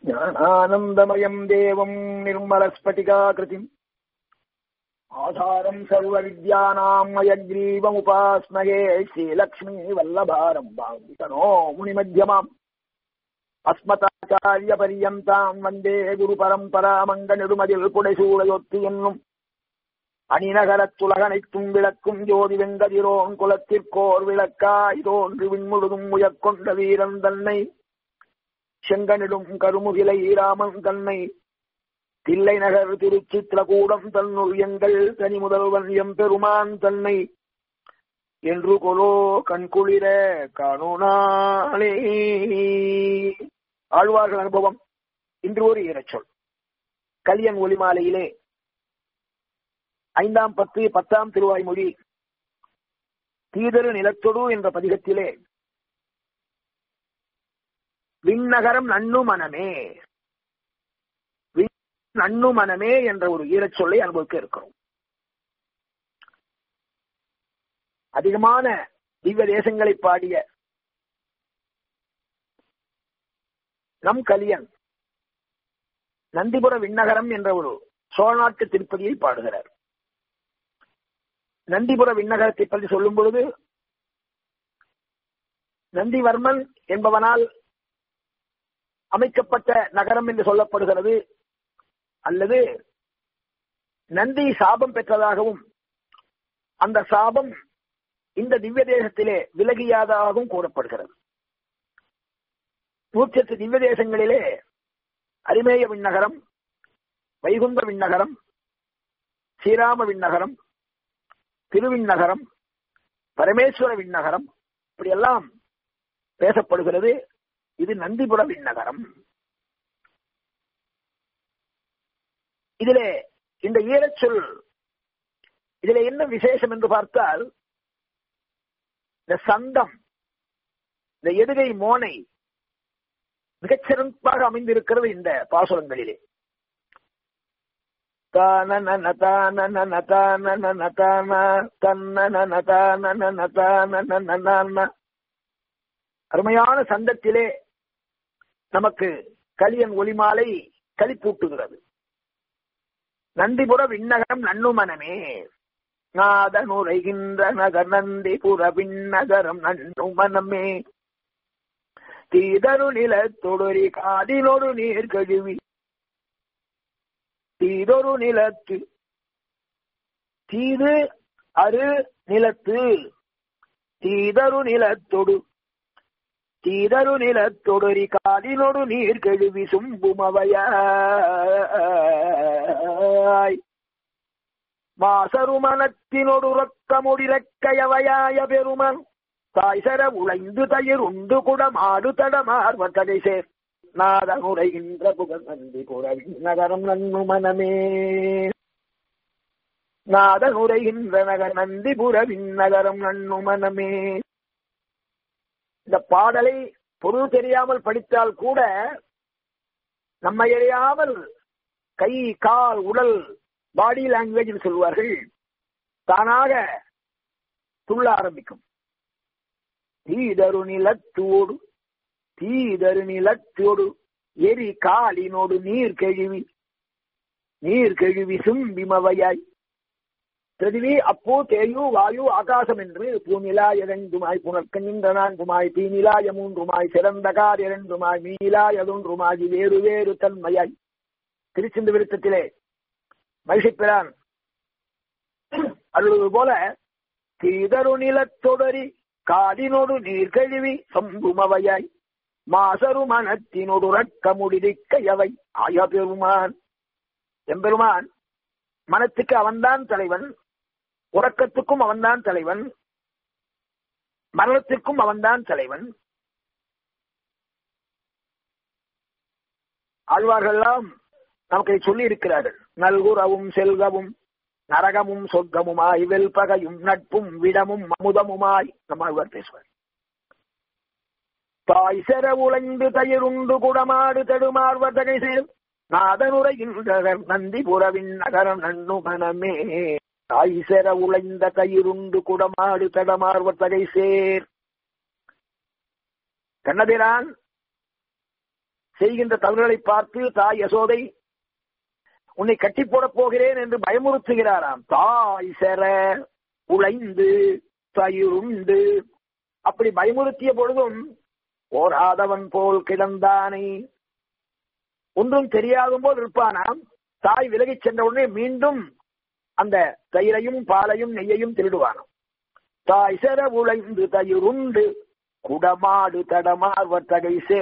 ज्ञानानन्दमयम् देवम् निर्मलस्फटिकाकृतिम् आधारम् सर्वविद्यानाम् मयग्रीवमुपास्महे श्रीलक्ष्मीवल्लभारम्भाम् वितनो मुनिमध्यमाम् अस्मताचार्यपर्यन्ताम् वन्दे குருபரம்பராமங்கநெடுமதில் புடைசூடையொத்தி என்னும் அணிநகரத்துலகனைத்தும் விளக்கும் ஜோதி வெங்கதிரோன் குலத்திற்கோர் விளக்காய் தோன்றி விண்முழுதும் முயற்கொண்ட வீரன் தன்னை செங்கனிடும் கருமுகிலை ராமன் தன்னை தில்லை நகர் திருச்சித்திரகூடம் தன்னுள் எங்கள் தனி முதல்வன் எம் பெருமான் தன்னை என்று கொலோ கண்குளிர காணோனாலே ஆழ்வார்கள் அனுபவம் இன்று ஒரு ஈரச்சொல் கலியன் ஒலிமாலையிலே ஐந்தாம் பத்து பத்தாம் திருவாய்மொழி தீதரு நிலத்தொடு என்ற பதிகத்திலே விண்ணகரம் நன்னு மனமே நன்னு மனமே என்ற ஒரு ஈரச்சொல்லை அனுபவிக்க இருக்கிறோம் அதிகமான திவ்ய தேசங்களை பாடிய நம் கலியன் நந்திபுர விண்ணகரம் என்ற ஒரு சோழநாட்டு திருப்பதியை பாடுகிறார் நந்திபுர விண்ணகரத்தை பற்றி சொல்லும் பொழுது நந்திவர்மன் என்பவனால் அமைக்கப்பட்ட நகரம் என்று சொல்லப்படுகிறது அல்லது நந்தி சாபம் பெற்றதாகவும் அந்த சாபம் இந்த திவ்ய தேசத்திலே விலகியாதாகவும் கூறப்படுகிறது நூற்றி எட்டு திவ்ய தேசங்களிலே அரிமேய விண்ணகரம் வைகுந்த விண்ணகரம் ஸ்ரீராம விண்ணகரம் திருவிண்ணகரம் பரமேஸ்வர விண்ணகரம் இப்படியெல்லாம் பேசப்படுகிறது இது நந்திபுர விண்ணகரம் இதிலே இந்த ஈரச்சொல் இதிலே என்ன விசேஷம் என்று பார்த்தால் இந்த சந்தம் இந்த எதுகை மோனை மிகச்சிறப்பாக அமைந்திருக்கிறது இந்த பாசுரங்களிலே அருமையான சந்தத்திலே நமக்கு கலியன் ஒளிமாலை களிப்பூட்டுகிறது நந்திபுர விண்ணகரம் நன்னுமனமே நாதனுரைகின்ற நகர் நந்திபுர விண்ணகரம் நன்னுமனமே தீதரு நிலத்தொடரி காதிலொரு நீர் கழுவி தீதொரு நிலத்து தீது அரு நிலத்து தீதரு நிலத்தொடு தீதரு நிலத்தொடரி காதிலொடு நீர் கழுவி சும்புமவையாய் மாசருமனத்தினொடு ரத்தமுடிரக்கையவையாய பெருமன் தாய்சர உழைந்து தயிர் உண்டு குடமாடு தடமார்வத்தடை சேர் நாதனுரைகின்ற புகழ் நந்தி புறவின் நகரம் நன்னு மனமே நாதனுரைகின்ற நகர் நந்தி புறவின் நகரம் நன்னு மனமே இந்த பாடலை பொருள் தெரியாமல் படித்தால் கூட நம்மை அறியாமல் கை கால் உடல் பாடி லாங்குவேஜ் சொல்வார்கள் தானாக துள்ள ஆரம்பிக்கும் தீதரு நிலத்தோடு தீதரு நிலத்தோடு எரி காலினோடு நீர் கழுவி நீர் கழுவி சும்பிமவையாய் பிருதிவி அப்போ தேயு வாயு ஆகாசம் என்று பூநிலா இரண்டுமாய் புனர்க்க நின்ற நான்குமாய் தீநிலாய மூன்றுமாய் சிறந்த கார் இரண்டுமாய் மீலாயதொன்றுமாய் வேறு வேறு தன்மையாய் திருச்சிந்த விருத்தத்திலே மகிழ்ச்சிப்பிரான் அருள்வது போல தீதரு நிலத்தொடரி காதினோடு நீர் கழுவி சம்புமவையாய் மாசரு மனத்தினோடு ரக்க முடிதிக்கையவை ஆய பெருமான் எம்பெருமான் மனத்துக்கு அவன்தான் தலைவன் உறக்கத்துக்கும் அவன்தான் தலைவன் மரணத்திற்கும் அவன்தான் தலைவன் ஆழ்வார்கள்லாம் நமக்கு சொல்லி இருக்கிறார்கள் நல்குறவும் செல்கவும் நரகமும் சொர்க்கமுமாய் வெல்பகையும் நட்பும் விடமும் அமுதமுமாய் நம்ம பேசுவார் தாய் செர உழைந்து தயிருண்டு குடமாடு தடுமார்வதகை சேர் நாதனுரைகின்றனர் நந்தி புறவின் நகரம் நன்னு மனமே தாய் செர உழைந்த தயிருண்டு குடமாடு தடமார்வதகை சேர் கண்ணபிரான் செய்கின்ற தவறுகளை பார்த்து தாய் யசோதை உன்னை கட்டி போடப் போகிறேன் என்று பயமுறுத்துகிறாராம் தாய் செர உழைந்து தயிருண்டு அப்படி பயமுறுத்திய பொழுதும் ஓராதவன் போல் கிடந்தானே ஒன்றும் தெரியாத போல் இருப்பானாம் தாய் விலகிச் சென்ற உடனே மீண்டும் அந்த தயிரையும் பாலையும் நெய்யையும் திருடுவானாம் தாய் செர உழைந்து தயிருண்டு குடமாடு தடமார்வர் தகை சே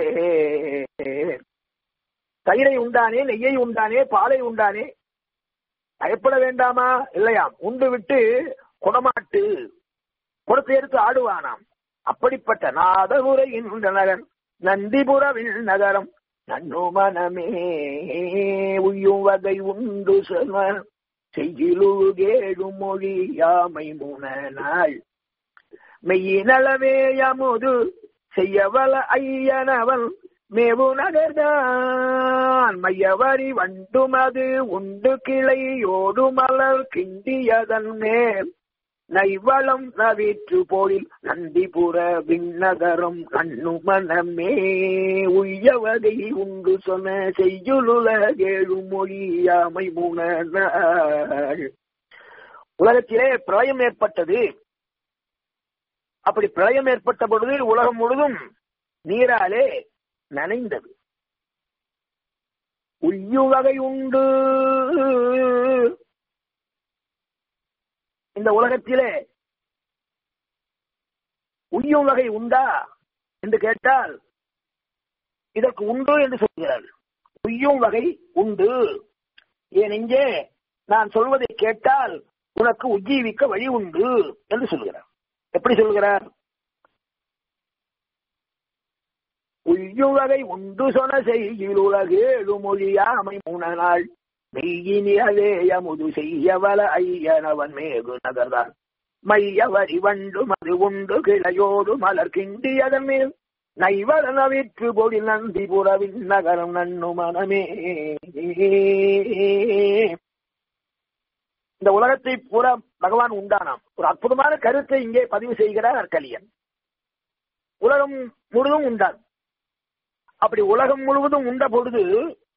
தயிரை உண்டானே நெய்யை உண்டானே பாலை உண்டானே பயப்பட வேண்டாமா இல்லையாம் உண்டு விட்டு குடமாட்டு குடத்தை எடுத்து ஆடுவானாம் அப்படிப்பட்ட நாதபுரையின் நகர் நந்திபுரவில் நகரம் நன்னு மனமே உய்யும் வகை உண்டு சொல்வ செய்கிலுகேழு மொழி யாமை முன நாள் மெய்யினளவே யமுது செய்யவல ஐயனவன் மேவு நகர்தான் மையவரி வண்டுமது உண்டு கிளையோடு மலர் கிண்டியதன் மேல் நைவளம் நவிற்று போலில் நந்திபுர விண்ணகரம் கண்ணு மனமே உய்ய வகை உண்டு சொன்ன செய்யுளுலகேழு மொழியாமை முனாள் உலகத்திலே பிரளயம் ஏற்பட்டது அப்படி பிரளயம் ஏற்பட்ட பொழுது உலகம் முழுதும் நீராலே நனைந்தது உய்யுவகை உண்டு இந்த உலகத்திலே உய்யும் வகை உண்டா என்று கேட்டால் இதற்கு உண்டு என்று சொல்கிறார் உய்யும் வகை உண்டு ஏன் இங்கே நான் சொல்வதை கேட்டால் உனக்கு உஜ்ஜீவிக்க வழி உண்டு என்று சொல்கிறார் எப்படி சொல்கிறார் உய்யுவகை உண்டு சொன செய்கில் உலகேழு மொழியாமை மூணநாள் மெய்யினியலே அமுது செய்யவல ஐயனவன் மேகு நகர்தான் மையவரி வண்டு மது உண்டு கிளையோடு மலர் கிண்டியதன் மேல் நைவள நவிற்று பொடி நந்திபுரவின் நகரம் நன்னு மனமே இந்த உலகத்தை பூரா பகவான் உண்டானாம் ஒரு அற்புதமான கருத்தை இங்கே பதிவு செய்கிறார் அற்கலியன் உலகம் முழுதும் உண்டான் அப்படி உலகம் முழுவதும் உண்ட பொழுது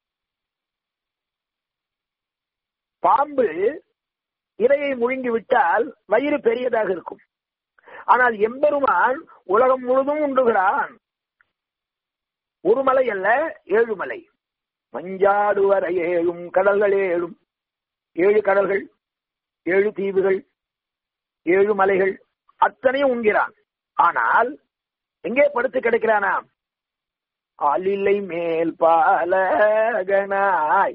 பாம்பு இரையை முழுங்கி விட்டால் வயிறு பெரியதாக இருக்கும் ஆனால் எம்பெருமான் உலகம் முழுதும் உண்டுகிறான் ஒரு மலை அல்ல ஏழு மலை மஞ்சாடு வர ஏழும் கடல்கள் ஏழும் ஏழு கடல்கள் ஏழு தீவுகள் ஏழு மலைகள் அத்தனையும் உண்கிறான் ஆனால் எங்கே படுத்து கிடக்கிறானா ஆளில்லை மேல் பாலகனாய்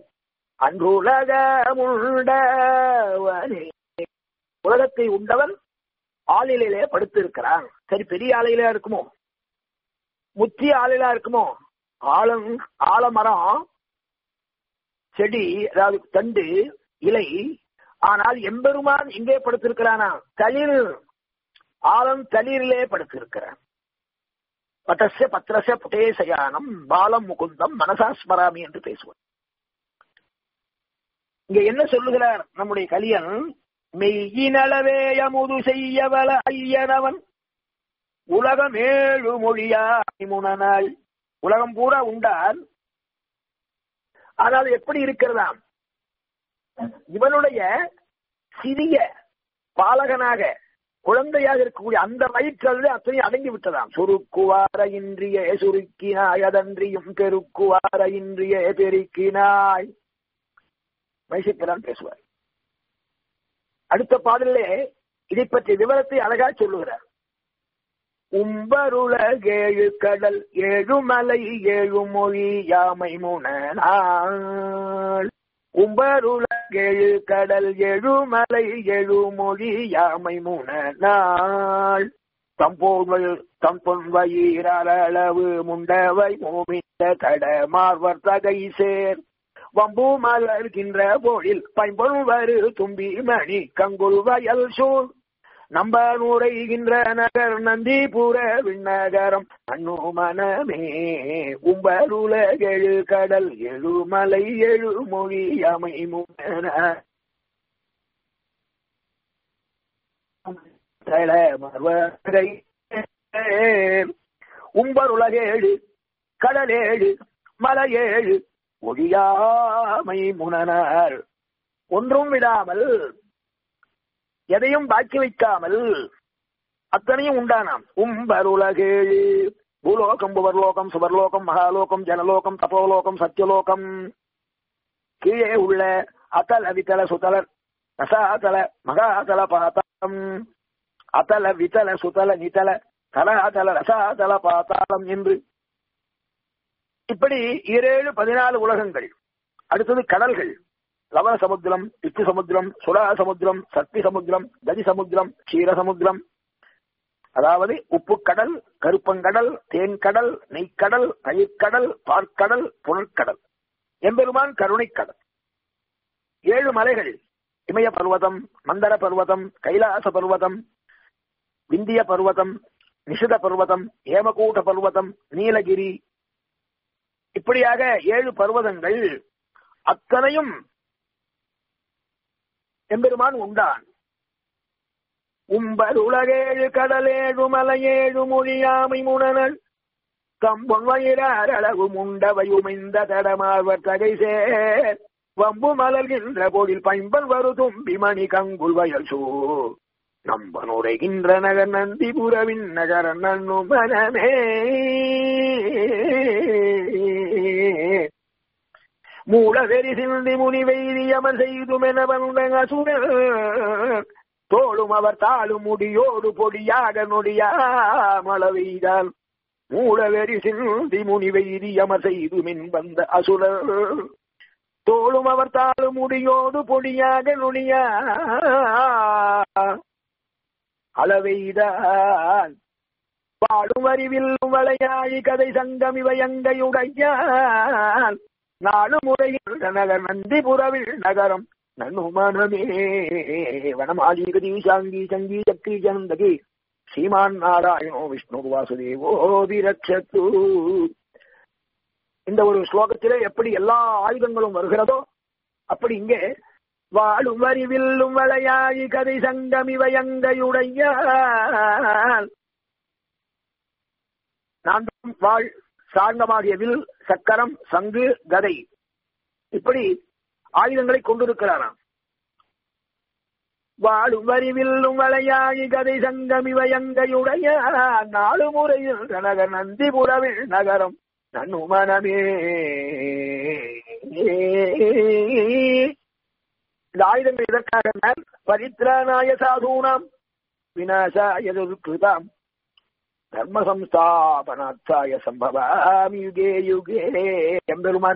அன்றுலகமுண்டவனே உலகத்தை உண்டவன் ஆளிலே படுத்திருக்கிறான் சரி பெரிய ஆலையில இருக்குமோ முத்திய ஆலையிலா இருக்குமோ ஆலம் ஆலமரம் செடி அதாவது தண்டு இலை ஆனால் எம்பெருமான் எங்கே படுத்திருக்கிறானா தளிர் ஆலம் தளிரிலே படுத்திருக்கிறான் பட்டச பத்திரச புட்டேசயானம் பாலம் முகுந்தம் மனசாஸ்மராமி என்று பேசுவார் இங்க என்ன சொல்லுகிறார் நம்முடைய கலியன் மெய்யினளவே அமுது செய்யவல ஐயனவன் உலகம் ஏழு மொழியா முனநாள் உலகம் பூரா உண்டால் ஆனால் எப்படி இருக்கிறதாம் இவனுடைய சிறிய பாலகனாக குழந்தையாக இருக்கக்கூடிய அந்த வயிற்றல் அத்தனை அடங்கி விட்டதாம் சுருக்குவார இன்றிய சுருக்கினாய் அதன்றியும் பெருக்குவார இன்றிய பெருக்கினாய் மைசிப்பிரான் பேசுவார் அடுத்த பாடலே இதை பற்றிய விவரத்தை அழகா சொல்லுகிறார் உம்பருலகேழு கடல் ஏழு மலை ஏழு மொழி யாமை முனாள் உம்பருலகேழு கடல் ஏழு மலை ஏழு மொழி யாமை முனாள் தம்போல் தம்பொன் வயிறளவு முண்டவை மோமித்த கட மார்வர் தகை சேர் வம்பு மலர்கின்ற போழில் பைம்பொன் வரு தும்பி மணி கங்குல் வயல் சூழ் நம்ப நுரைகின்ற நகர் நந்திபுர விண்ணகரம் அண்ணு மனமே உம்பருலகெழு கடல் எழுமலை எழு மொழி அமைமுன உம்பருலகேழு கடலேழு மலையேழு ஒழியாமை முனனார் ஒன்றும் விடாமல் எதையும் பாக்கி வைக்காமல் அத்தனையும் உண்டானாம் உம்பருலகேழு பூலோகம் புவர்லோகம் சுவர்லோகம் மகாலோகம் ஜனலோகம் தபோலோகம் சத்தியலோகம் கீழே உள்ள அத்தல வித்தல சுதல ரசாதல மகாதல பாதாளம் அத்தல வித்தல சுதல நிதல தலாதல ரசாதல பாதாளம் என்று இப்படி ஈரேழு பதினாலு உலகங்கள் அடுத்தது கடல்கள் லவண சமுத்திரம் இத்து சமுத்திரம் சுலா சமுத்திரம் சக்தி சமுத்திரம் கதி சமுத்திரம் க்ஷீர சமுத்திரம் அதாவது உப்பு கடல் கருப்பங்கடல் தேன்கடல் நெய்க்கடல் தயிர்கடல் பார்க்கடல் புனற்கடல் எம்பெருமான் கருணைக்கடல் ஏழு மலைகள் இமய பர்வதம் மந்தர பர்வதம் கைலாச பர்வதம் விந்திய பர்வதம் நிஷித பர்வதம் ஏமகூட்ட பர்வதம் நீலகிரி இப்படியாக ஏழு பர்வதங்கள் அத்தனையும் எம்பெருமான் உண்டான் உம்பர் உலகேழு கடலேழு மலையேழு மொழியாமை முனனல் தம்பொன் வயிறாரளவு முண்டவையுமைந்த தடமார்வர் தகை சேர் வம்பு மலர்கின்ற பொழில் பைம்பல் வரு தும்பி மணி கங்குல் வயல் சூ நம்பன் உரைகின்ற நகர் நந்திபுரவின் நகர நன்னு மனமே மூலவெறி சிந்தி முனி வைரியமன் செய்துமென வந்த அசுரர் தோளும் அவர் தாளும் முடியோடு பொடியாக நொடியாமளவெய்தால் மூலவெறி சிந்தி முனி வைரியமர் செய்து மின் வந்த அசுரர் தோளும் அவர் தாளும் முடியோடு பொடியாக நொடியா அளவெய்தான் பாடும் அறிவில்லும் வளையாழி கதை சங்கம் இவையங்கையுடையான் நாலு முறையில் நகர் நந்திபுரவில் நகரம் நன்னுமனமே வனமாலீகதி சாங்கி சங்கி சக்தி ஜனந்தகி ஸ்ரீமான் நாராயணோ விஷ்ணு வாசுதேவோ விரட்சத்து இந்த ஒரு ஸ்லோகத்திலே எப்படி எல்லா ஆயுதங்களும் வருகிறதோ அப்படி இங்கே வாழும் அறிவில்லும் வளையாழி கதை சங்கம் இவையங்கையுடைய நான்கும் வாழ் சார்ந்தமாகிய வில் சக்கரம் சங்கு கதை இப்படி ஆயுதங்களை கொண்டிருக்கிறாராம் வாழும் வரிவில்லும் வளையாழி கதை சங்கம் இவையங்கையுடைய நாலு முறையில் நகர் நந்திபுரவில் நகரம் நன்னு மனமே இந்த ஆயுதங்கள் இதற்காக பரித்ராணாய சாதூனாம் விநாசாய துர்கிருதாம் தர்ம சம்ஸ்தாபனாச்சாய சம்பவாமி யுகே யுகே எம்பெருமான்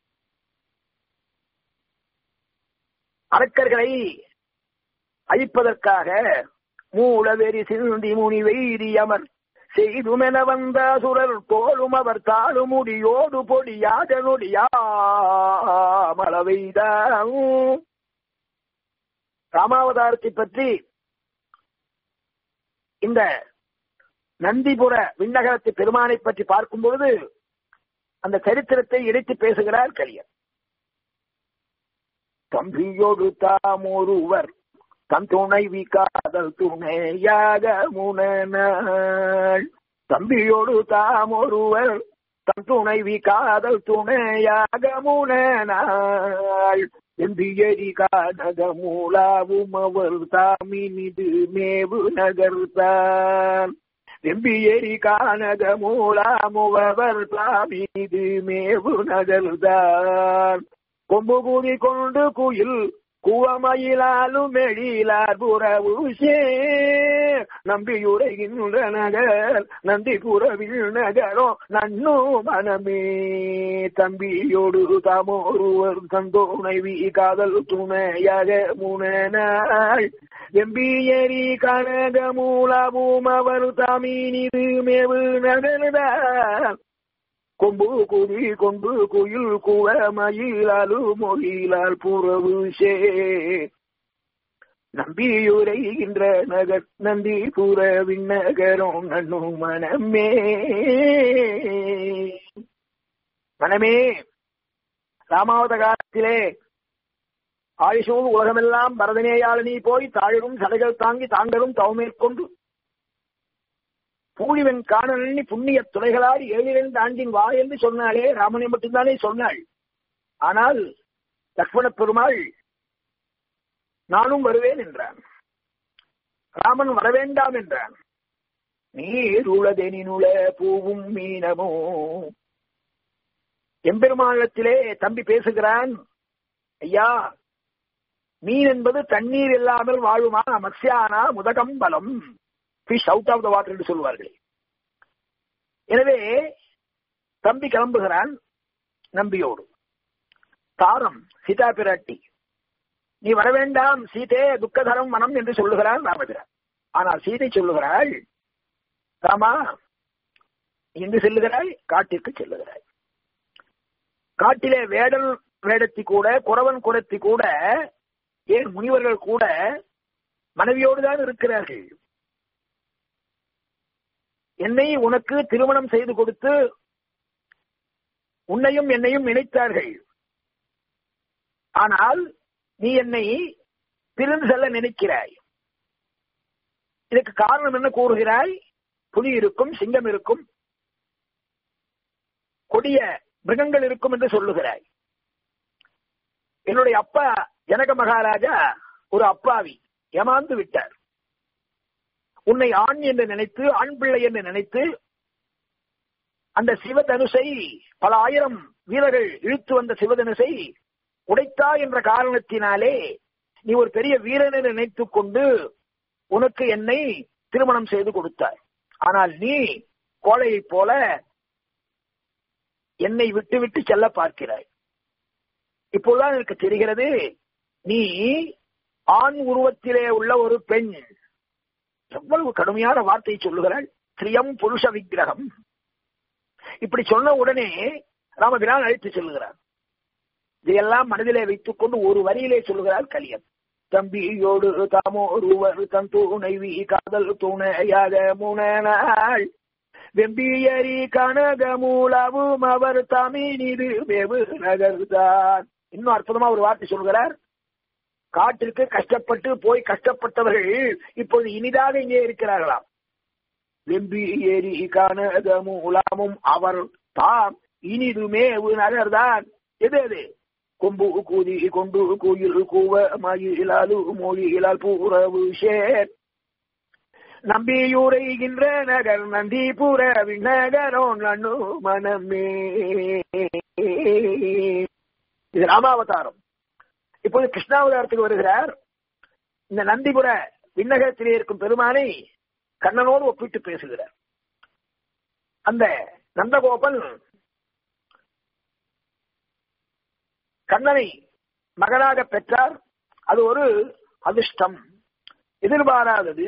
அரக்கர்களை அழிப்பதற்காக மூலவெறி சிந்தி முனி வைரியமர் செய்துமென வந்த சுரர் தோளும் அவர் தாழு முடியோடு பொடியாக நொடியாமளவைதான் ராமாவதாரத்தை பற்றி இந்த நந்திபுர விண்ணகரத்து பெருமானை பற்றி பார்க்கும் பொழுது அந்த சரித்திரத்தை இணைத்து பேசுகிறார் கலியர் தம்பியோடு தாமொருவர் தன் துணைவி காதல் துணையாக முனநாள் தம்பியோடு தாமொருவர் தன் துணைவி காதல் துணையாக முனநாள் எந்தியரி கானக மூலாவும் அவர் தாமினிது மேவு நகர்த்தான் செம்பியரி கானக மூலாமுவர் தாமினிது மேவு நகர்தான் கொம்பு கூறி கொண்டு குயில் குவமயிலாலும் எழிலார் புறவுசே நம்பியுரைகின்ற நகர் நந்தி புறவில் நகரோ நன்னு மனமே தம்பியோடு தாமோருவர் தந்தோனைவி காதல் துணையாக முனநாள் எம்பியரி கனக மூலபூம் அவர் தாமீனிது மேவு நகர்தான் கொம்பு குடி கொண்டு குயில் குவ மயிலாலு மொழிலால் புறவு சே நம்பியுரைகின்ற நகர் நந்தி புறவின் நகரம் நன்னு மனமே மனமே ராமாவத காலத்திலே ஆயுஷோடு உலகமெல்லாம் பரதனேயாளனி போய் தாழரும் சடைகள் தாங்கி தாங்களும் தவமேற்கொண்டு பூழிவன் காணலி புண்ணிய துறைகளால் ஏழிரண்டு ஆண்டின் வா என்று சொன்னாலே ராமனை மட்டும்தானே சொன்னாள் ஆனால் லக்ஷ்மண பெருமாள் நானும் வருவேன் என்றான் ராமன் வரவேண்டாம் என்றான் நீருளதெனினுள பூவும் மீனமோ எம்பெருமானத்திலே தம்பி பேசுகிறான் ஐயா மீன் என்பது தண்ணீர் இல்லாமல் வாழுமா மத்யானா முதகம் பலம் fish out of the water என்று சொல்வார்கள் எனவே தம்பி கிளம்புகிறான் நம்பியோடு தாரம் சீதா பிராட்டி நீ வர வேண்டாம் சீதே துக்கதரம் மனம் என்று சொல்லுகிறான் ராமபிரான் ஆனால் சீதை சொல்லுகிறாள் ராமா எங்கு செல்லுகிறாய் காட்டிற்கு செல்லுகிறாய் காட்டிலே வேடல் வேடத்தி கூட குறவன் குரத்தி கூட ஏன் முனிவர்கள் கூட மனைவியோடு தான் இருக்கிறார்கள் என்னை உனக்கு திருமணம் செய்து கொடுத்து உன்னையும் என்னையும் இணைத்தார்கள் ஆனால் நீ என்னை பிரிந்து செல்ல நினைக்கிறாய் இதுக்கு காரணம் என்ன கூறுகிறாய் புலி இருக்கும் சிங்கம் இருக்கும் கொடிய மிருகங்கள் இருக்கும் என்று சொல்லுகிறாய் என்னுடைய அப்பா ஜனக மகாராஜா ஒரு அப்பாவி ஏமாந்து விட்டார் உன்னை ஆண் என்று நினைத்து ஆண் பிள்ளை என்று நினைத்து அந்த சிவதனுசை பல ஆயிரம் வீரர்கள் இழுத்து வந்த சிவதனுசை உடைத்தா என்ற காரணத்தினாலே நீ ஒரு பெரிய வீரனை நினைத்துக் கொண்டு உனக்கு என்னை திருமணம் செய்து கொடுத்தாய் ஆனால் நீ கோழையைப் போல என்னை விட்டு விட்டு செல்ல பார்க்கிறாய் இப்போதான் எனக்கு தெரிகிறது நீ ஆண் உருவத்திலே உள்ள ஒரு பெண் எவ்வளவு கடுமையான வார்த்தை சொல்லுகிறாள் திரியம் புருஷ விக்கிரகம் இப்படி சொன்ன உடனே ராமபிரான் அழைத்து செல்லுகிறார் இதையெல்லாம் மனதிலே வைத்துக் கொண்டு ஒரு வரியிலே சொல்லுகிறார் கலியன் தம்பியோடு தாமோ ஒருவர் தன் துணைவி காதல் துணையாக மூண நாள் வெம்பியரி கனக மூலவும் அவர் தமிழிது வெவு நகர்தான் இன்னும் அற்புதமா ஒரு வார்த்தை சொல்கிறார் காட்டிற்கு கஷ்டப்பட்டு போய் கஷ்டப்பட்டவர்கள் இப்பொழுது இனிதாக இங்கே இருக்கிறார்களாம் வெம்பி ஏரி கனக மூலமும் அவர் தாம் இனிதுமே நகர்தான் எது எது கொம்பு கூதி கொண்டு கோயில் கூவ மயிலாலு மொழியிலால் பூரவு சேர் நம்பியுரைகின்ற நகர் நந்திபுர விண்ணகரோ நன்னு மனமே இது ராமாவதாரம் இப்போது கிருஷ்ணாவதாரத்துக்கு வருகிறார் இந்த நந்திபுர விண்ணகரத்திலே இருக்கும் பெருமானை கண்ணனோடு ஒப்பிட்டு பேசுகிறார் அந்த நந்தகோபன் கண்ணனை மகனாக பெற்றார் அது ஒரு அதிர்ஷ்டம் எதிர்பாராதது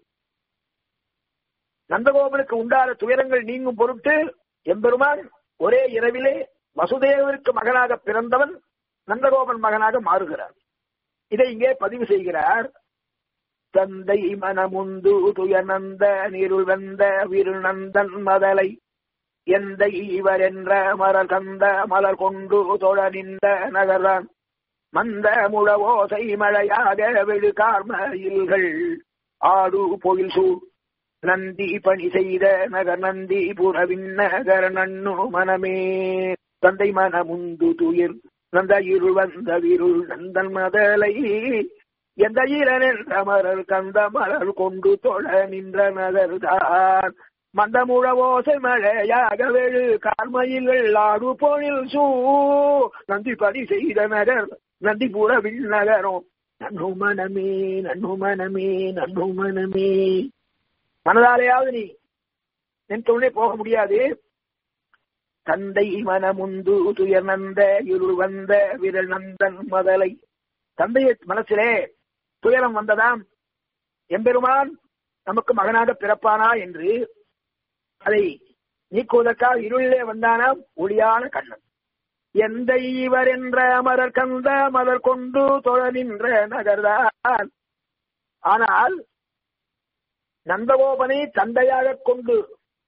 நந்தகோபனுக்கு உண்டான துயரங்கள் நீங்கும் பொருட்டு எம்பெருமான் ஒரே இரவிலே வசுதேவருக்கு மகனாக பிறந்தவன் நந்தகோபன் மகனாக மாறுகிறார் இதை இங்கே பதிவு செய்கிறார் தந்தை மனமுந்து துயநந்த நீருள் வந்த விருநந்தன் மதலை எந்த இவர் என்ற மலர் கந்த மலர் கொண்டு தொழ நின்ற நகர்தான் மந்த முழவோசை மழையாக வெடு கார்மயில்கள் ஆடு பொயில் சூழ் நந்தி பணி செய்த நகர் நந்தி புறவின் நகர் நன்னு மனமே தந்தை மனமுந்து துயிர் நந்த இருள் வந்த விருள் நந்தன் மதலை எந்த ஈரனென்ற மலர் கந்த மலர் கொண்டு தொழ நின்ற நகர்தான் மந்த முழவோசை மழையாக வெழு கார்மயில்கள் ஆடு பொழில் சூ நந்தி பணி செய்த நகர் நந்தி புறவின் நகரம் நன்னு மனமே நன்னு மனமே நன்னு மனமே மனதாலேயாவது நீ நினைத்தவுடனே போக முடியாது தந்தை மனமுந்து துயர் நந்த இருள் வந்த விரல் நந்தன் மதலை தந்தைய மனசிலே துயரம் வந்ததாம் எம்பெருமான் நமக்கு மகனாக பிறப்பானா என்று அதை நீக்குவதற்காக இருளிலே வந்தானாம் ஒளியான கண்ணன் எந்த இவர் என்ற மலர் கந்த மலர் கொண்டு தொழ நின்ற நகர்தான் ஆனால் நந்தகோபனை தந்தையாக கொண்டு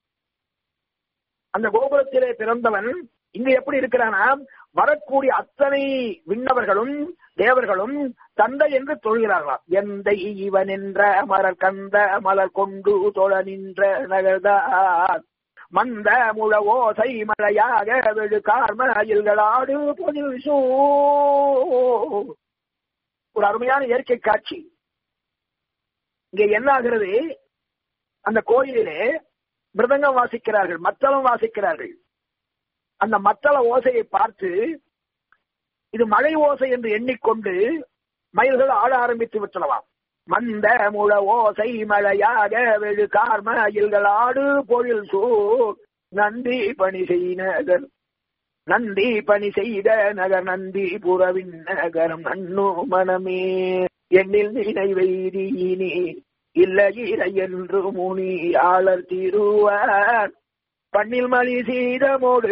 அந்த கோபுரத்திலே பிறந்தவன் இங்கு எப்படி இருக்கிறானா வரக்கூடிய அத்தனை விண்ணவர்களும் தேவர்களும் தந்தை என்று தொழுகிறார்களாம் எந்தை இவன் என்ற மலர் கந்த மலர் கொண்டு தொழ நின்ற நகர்தான் மந்த முழ ஓசை மழையாக வெடு கார்மயில்களாடு பொதில் சூ ஒரு அருமையான இயற்கை காட்சி இங்க என்ன ஆகிறது அந்த கோயிலிலே மிருதங்கம் வாசிக்கிறார்கள் மத்தளம் வாசிக்கிறார்கள் அந்த மத்தள ஓசையை பார்த்து இது மழை ஓசை என்று எண்ணிக்கொண்டு மயில்கள் ஆட ஆரம்பித்து விட்டனவாம் மந்த முழ ஓசை மழையாக வெகு கார்மயில்கள் ஆடு பொழில் சூர் நந்தி பணி செய் நகர் நந்தி பணி செய்த நகர் நந்தி புறவின் நகரம் நன்னு மனமே எண்ணில் நினைவைதீனி இல்லை என்று முனி ஆளர் திருவார் பண்ணில் மணி சீதமோடு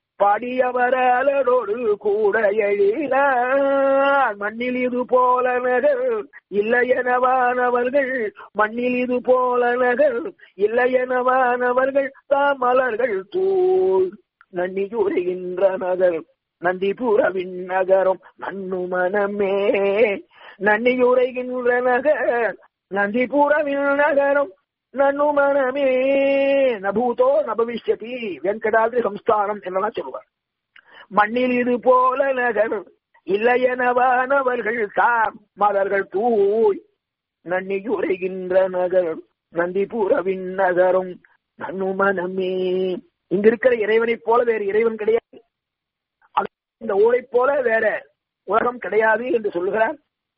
பாடியவரலோடு கூட எழில மண்ணில் இது போல நகர் இல்லையெனவானவர்கள் மண்ணில் இது போல நகர் இல்லையெனவானவர்கள் தாமலர்கள் தூள் நன்னியுரைகின்ற நகர் நந்திபுரவின் நகரம் நன்னு மனமே நன்னியுரைகின்ற நகர் நந்திபுரவின் நகரம் நன்னு மனமே நபூதோ நபவிஷ்யதி வெங்கடாதிரி சம்ஸ்தானம் என்றெல்லாம் சொல்லுவார் மண்ணில் இது போல நகர் இல்லையனவானவர்கள் தாம் மலர்கள் தூய் நன்னியுரைகின்ற நகர் நந்திபுரவின் நகரம் நன்னு மனமே இங்க இருக்கிற இறைவனைப் போல வேறு இறைவன் கிடையாது இந்த ஊரை போல வேற உலகம் கிடையாது என்று சொல்லுகிறார்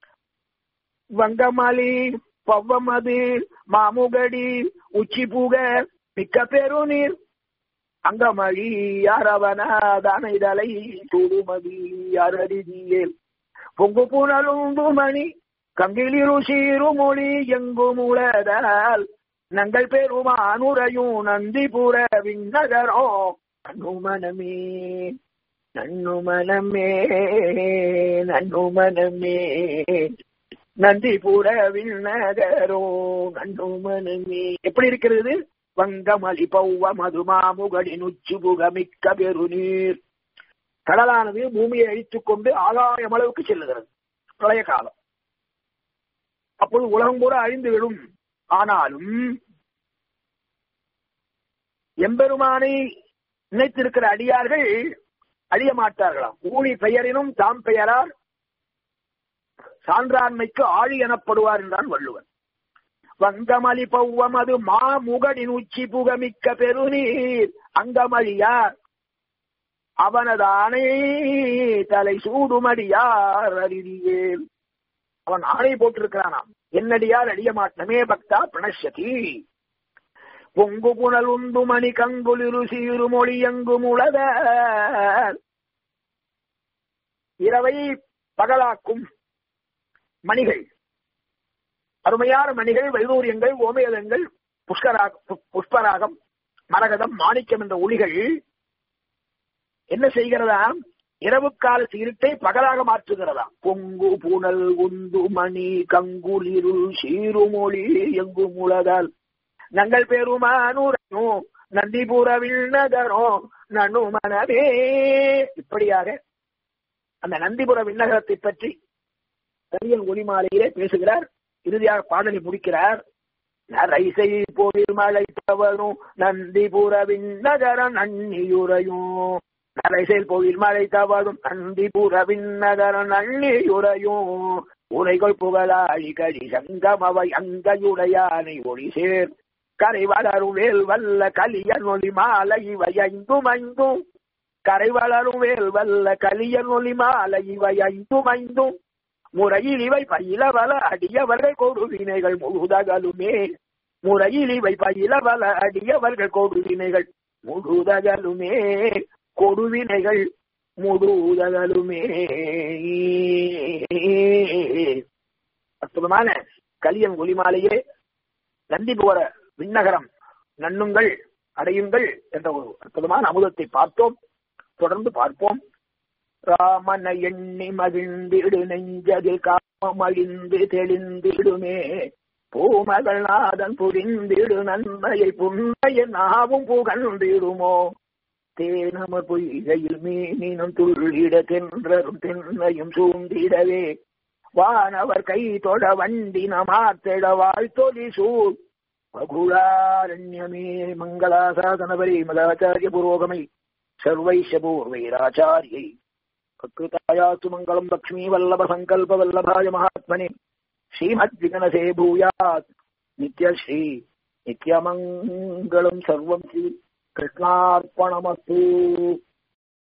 வங்கமாலி பவ்வமது மாமுகடி உச்சி புக மிக்க பெருநீர் அங்கமழி யாரவனாதனை தூடுமதி யாரடிதியேல் பொங்கு புனலுண்டு மணி கங்கிலிரு சீரு மொழி எங்கும் உளதால் நங்கள் பெருமானுரையும் நந்திபுர விண்ணகரோ நன்னுமனமே நன்னுமனமே நன்னுமனமே நந்திபுர விண்ணகரோ நன்னுமனமே எப்படி இருக்கிறது வங்கமலி பௌவ மதுமாமுகடி நுச்சு புகமிக்க பெருநீர் கடலானது பூமியை அழித்துக் கொண்டு ஆகாயம் அளவுக்கு செல்லுகிறது பிரளய காலம் அப்போது உலகம் கூட அழிந்து விடும் ஆனாலும் எம்பெருமானை நினைத்திருக்கிற அடியார்கள் அழிய மாட்டார்களாம் ஊழி பெயரினும் தாம் பெயரார் சான்றாண்மைக்கு ஆழி எனப்படுவார் என்றான் வள்ளுவன் வங்கமலி பௌவம் அது மா முகடின் உச்சி புகமிக்க பெருநீர் அங்கமழியார் அவனதானே தலை சூடுமடியார் அறிவியேல் அவன் ஆணை போட்டிருக்கிறானாம் என்னடியார் அடிய மாட்டமே பக்தா பிரணஷதி பொங்கு புனல் உண்டு மணி கங்குலிரு சீரு மொழி எங்கும் உளத இரவை பகலாக்கும் மணிகள் அருமையான மணிகள் வைதூரியங்கள் ஓமேதங்கள் புஷ்கராக புஷ்பராகம் மரகதம் மாணிக்கம் என்ற ஒளிகள் என்ன செய்கிறதாம் இரவு கால இருட்டை பகலாக மாற்றுகிறதா பொங்கு புனல் உந்து மணி கங்குலிருள் சீருமொழி எங்கும் உலகால் நங்கள் பெருமானுரையோ நந்திபுரவில் நகரோ நனு மனவே இப்படியாக அந்த நந்திபுர விண்ணகரத்தை பற்றி கரியன் ஒளிமாலையிலே பேசுகிறார் இறுதியாக பாடலை முடிக்கிறார் நரைசை போரில் மழை தவறும் நந்திபுர விண்ணகர நன்னியுரையும் நரைசைல் போயில் மழை தவறும் நந்திபுர விண்ணகர நன்னியுரையும் உரைகள் புகழாழி கழி சங்கமவை அங்கையுடையானை ஒளி சேர் கரை வளரும் வேல் வல்ல கலியன் ஒளி மாலை இவை ஐந்தும் ஐந்தும் கரை வளரும் வேல் வல்ல கலியன் ஒளி மாலை இவை ஐந்தும் ஐந்தும் முறையில் இவை பயில வல அடியவர்கள் கொடுவினைகள் முழுதகலுமே முறையில் இவை பயில வல அடியவர்கள் கொடுவினைகள் முழுதகலுமே கொடுவினைகள் முழுதகலுமே அற்புதமான கலியன் ஒளிமாலையே நந்தி போற விண்ணகரம் நண்ணுங்கள் அடையுங்கள் என்ற ஒரு அற்புதமான அமுதத்தை பார்த்தோம் தொடர்ந்து பார்ப்போம் ராமன எண்ணி மகிழ்ந்திடு நெஞ்சதில் காமம் அழிந்து தெளிந்திடுமே பூமகள் நாதன் புரிந்திடு நன்மையை புண்ணைய நாவும் புகழ்ந்திடுமோ தேனமர் பொய்கையில் மீனினும் துள்ளிட தென்றரும் தென்னையும் சூழ்ந்திடவே வானவர் கை தொட வண்டி நமாத்திட வாழ்த்தொலி சூழ் பகுளாரண்யமே மங்களாசாசனபரி மதாச்சாரிய புரோகமை சர்வைஷ பூர்வைராச்சாரியை கக்ருதாயாத்து மங்களம் லக்ஷ்மீ வல்லப சங்கல்ப வல்லபாய மகாத்மனே ஸ்ரீமத்விகனசே பூயாத் நித்யஸ்ரீ நித்யமங்கலம் சர்வம் ஸ்ரீ கிருஷ்ணார்ப்பணமஸ்து